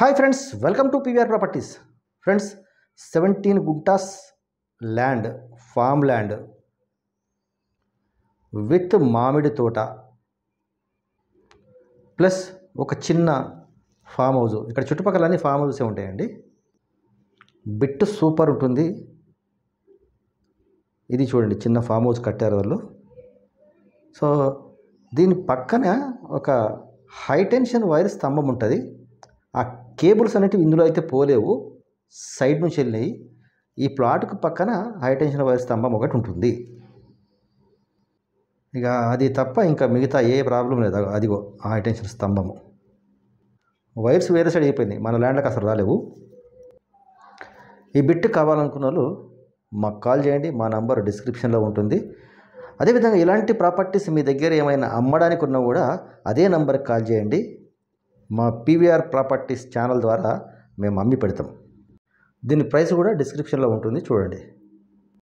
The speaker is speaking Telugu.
hi friends welcome to PVR properties friends seventeen guntas land farm land with మామిడి తోట ప్లస్ ఒక చిన్న ఫామ్ హౌస్ ఇక్కడ చుట్టుపక్కల అన్ని ఫామ్ హౌసే ఉంటాయండి బిట్ సూపర్ ఉంటుంది ఇది చూడండి చిన్న ఫామ్ హౌస్ కట్టారు వాళ్ళు సో దీని పక్కన ఒక హై టెన్షన్ వైర్ స్తంభం ఉంటుంది ఆ కేబుల్స్ అనేటివి ఇందులో అయితే పోలేవు సైడ్ నుంచి వెళ్ళినాయి ఈ ప్లాట్కు పక్కన హై టెన్షన్ వైర్ స్తంభం ఒకటి ఉంటుంది ఇక అది తప్ప ఇంకా మిగతా ఏ ప్రాబ్లం లేదు అగో- అదిగో ఆ హై టెన్షన్ స్తంభము వైర్స్ వేరే సైడ్ అయిపోయినాయి మన ల్యాండ్లకు అసలు రాలేవు ఈ బిట్ కావాలనుకున్న వాళ్ళు మాకు కాల్ చేయండి మా నంబర్ డిస్క్రిప్షన్లో ఉంటుంది అదేవిధంగా ఇలాంటి ప్రాపర్టీస్ మీ దగ్గర ఏమైనా అమ్మడానికి ఉన్నా కూడా అదే నంబర్కి కాల్ చేయండి మా పీవీఆర్ ప్రాపర్టీస్ ఛానల్ ద్వారా మేము అమ్మి పెడతాం దీని ప్రైస్ కూడా డిస్క్రిప్షన్లో ఉంటుంది చూడండి